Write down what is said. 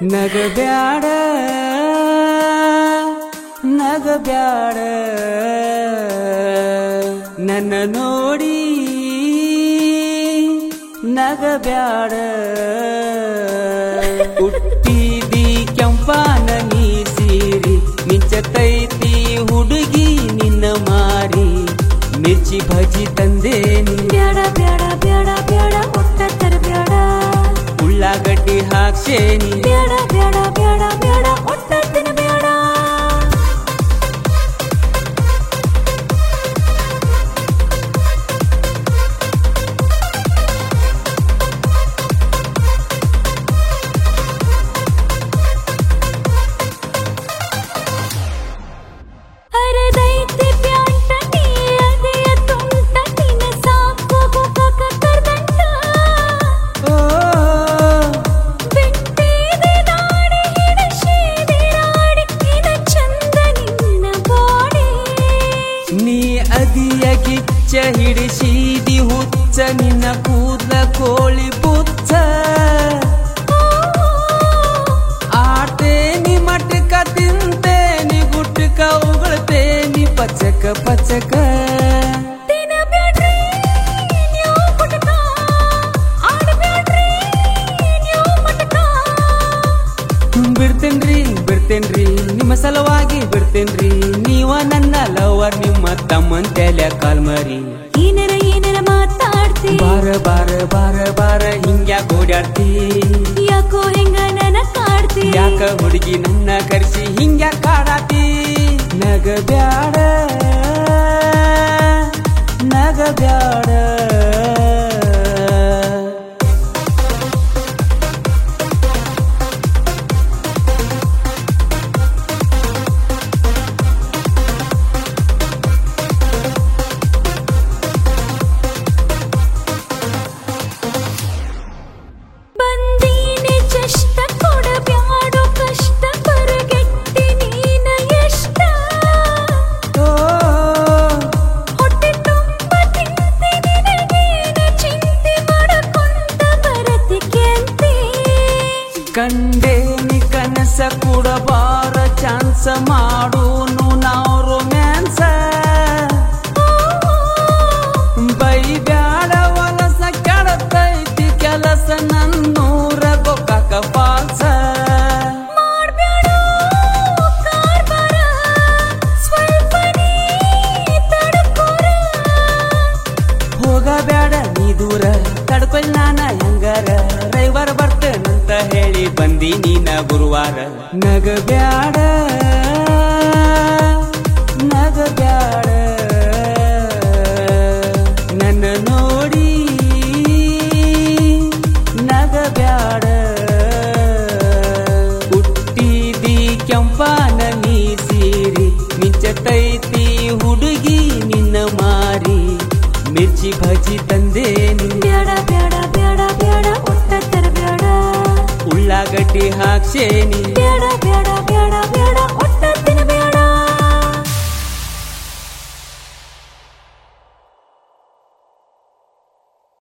ನಗಬ್ಯಾಡ ನಗಬ್ಯಾಡ ನನ್ನ ನೋಡಿ ನಗಬ್ಯಾಡ ಹುಟ್ಟಿದಿ ಕೆಂಪಾನ ನೀ ಸೀರಿ ಮಿಂಚತೈತಿ ಹುಡುಗಿ ನಿನ್ನ ಮಾರಿ ಮಿರ್ಚಿ ಭಜಿ ತಂದೇನಿ ಬ್ಯಾಡ ಬ್ಯಾಡ ಬ್ಯಾಡ ಬ್ಯಾಡ ಒಟ್ಟ ತರಬ್ಯಾಡ ಉಳ್ಳಾಗಡ್ಡಿ ಹಾಕ್ಸೇನಿ ಬ್ಯಾಡ ಬ್ಯಾಡ ಬ್ಯಾಡ ಬ್ಯಾಡ ಒಟ್ಟ ತಿನ್ನಬ್ಯಾಡ ಅರದೈತಿ ಪ್ಯಾಂಟ ನೀ ಅದೆಯ ತುಂಟ ನಿನ್ನ ಸಾಕು ಹೋಗಕ ಕರ್ದಂಟ ಓ ಬಿಟ್ಟಿದೆ ದಾಡಿ ಹಿಡಿಸಿದೆ ರಾಡಿ ನಿನ್ನ ಚಂದ ನಿನ್ನ ಬಾಡಿ ನೀ ಅದಿಯ ಗಿಚ್ಚ ಹಿಡಿಸಿದಿ ಹುಚ್ಚ ನಿನ್ನ ಕೂದಲ ಕೋಳಿ ಪುಚ್ಚ ಆಟೇನಿ ಮಟಕ ತಿಂತೇನಿ ಗುಟ್ಟಕ ಉಗುಳ್ತೇನಿ ಪಚಕ ಪಚಕ ತಿನ್ನಬ್ಯಾಡ್ರಿ ನೀವು ಪುಟಕ ಆಡಬ್ಯಾಡ್ರಿ ನೀವು ಮಟಕ ಬಿಡ್ತೇನ್ರಿ ಬಿಡ್ತೇನ್ರಿ ನಿಮ್ಮ ಸಲುವಾಗಿ ಬಿಡ್ತೇನ್ರಿ ನೀವ ನನ್ನ ಲವರ್ ನಿಮ್ಮ ತಮ್ಮಂತೆಲೆ ಕಾಲ್ಮರಿ ಏನರ ಏನರ ಮಾತಾಡ್ತಿ ಬಾರ ಬಾರ ಬಾರ ಬಾರ ಹಿಂಗ್ಯಾಕ ಓಡಾಡ್ತಿ ಯಾಕೋ ಹೆಂಗ ನನ್ನ ಕಾಡ್ತಿ ಯಾಕ ಹುಡುಗಿ ನನ್ನ ಕರೆಸಿ ಹಿಂಗ್ಯಾಕ ಕಾಡಾತಿ ನಗಬ್ಯಾಡ ನಗಬ್ಯಾಡ ಬಂದೀನಿ ಚಷ್ಟ ಕೊಡಬ್ಯಾಡೋ ಕಷ್ಟ ಬರಗೆಟ್ಟಿ ನೀನ ಎಷ್ಟ ಓ ಹೊಟ್ಟೆ ತುಂಬ ತಿಂತಿ ನಿನಗೇನ ಚಿಂತೆ ಮಾಡಕೊಂತ ಬರತಿ ಕೆಂತಿ ಕಂಡೇನಿ ಕನಸ ಕೊಡಬಾರ ಚಾನ್ಸ ಮಾಡೂನು ನಾವು ರೊಮ್ಯಾನ್ಸ ಬೈಬ್ಯಾಡ ವಲಸ ಕೆಡತೈತಿ ಕೆಲಸ ನನ್ನೂರ ಗೊಕ್ಕಾಕ ಪಾಲ್ಸ ಮಾಡ್ಬ್ಯಾಡೋ ಕಾರ್ಬಾರ ಸ್ವಲ್ಪ ನೀ ತಡ್ಕೋರ ಹೋಗಬ್ಯಾಡ ನೀ ದೂರ ತಡ್ಕೊಲ್ ನಾನ ಹೆಂಗಾರ ರೈವರ್ ಬರ್ತೇನಂತ ಹೇಳಿ ಬಂದಿ ನೀನ ಗುರುವಾರ ನಗಬ್ಯಾಡ ನಗಬ್ಯಾಡ ನನ್ನ ನೋಡಿ ನಗಬ್ಯಾಡ ಹುಟ್ಟಿದಿ ಕೆಂಪಾನ ನೀ ಸೀರಿ ಮಿಂಚತೈತಿ ಹುಡುಗಿ ನಿನ್ನ ಮಾರಿ ಮಿರ್ಚಿ ಭಜಿ ತಂದೇನಿ ಬ್ಯಾಡ ಬ್ಯಾಡ ಬ್ಯಾಡ ಬ್ಯಾಡ ಒಟ್ಟ ತರಬ್ಯಾಡ ಉಳ್ಳಾಗಡ್ಡಿ ಹಾಕ್ಸೇನಿ ಬ್ಯಾಡ ಬ್ಯಾಡ ಬ್ಯಾಡ ಬ್ಯಾಡ